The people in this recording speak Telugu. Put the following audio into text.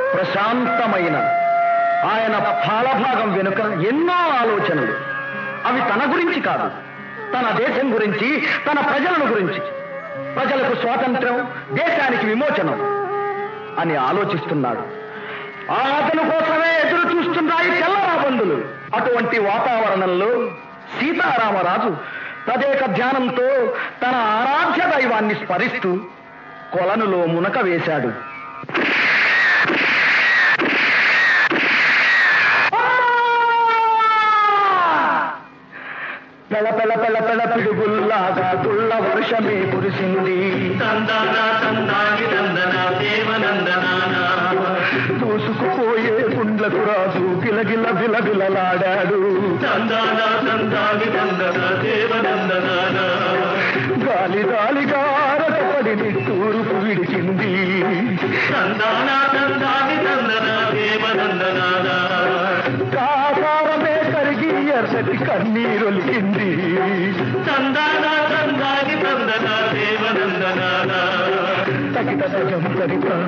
ప్రశాంతమైన ఆయన పాలభాగం వెనుక ఎన్నో ఆలోచనలు అవి తన గురించి కాదు తన దేశం గురించి తన ప్రజలను గురించి ప్రజలకు స్వాతంత్రం దేశానికి విమోచనం అని ఆలోచిస్తున్నాడు ఆ అతను కోసమే ఎదురు చూస్తున్నాయి తెల్లరాబందులు అటువంటి వాతావరణంలో సీతారామరాజు తదేక ధ్యానంతో తన ఆరాధ్య దైవాన్ని స్మరిస్తూ కొలనులో మునక వేశాడు పెళ పెళ పెళ పెళ పిడుగుల్లాగా తుళ్ళ వర్షమే కురిసింది తందన తందాని నందన దేవనందనాన దూసుకుపోయే గుండ్లకు రాజు గిలగిల బిలబిలలాడాడు తందన తందాని నందన దేవనందనాన గాలి గాలిగా అరటపడి తూర్పు విడిచింది తందన తందాని నందన దేవనందనాన కాసారమే కరిగి ఎర్రటి కన్నీరొలికింది తందన తందాని నందన దేవనందనాన తగిట సజం తరిత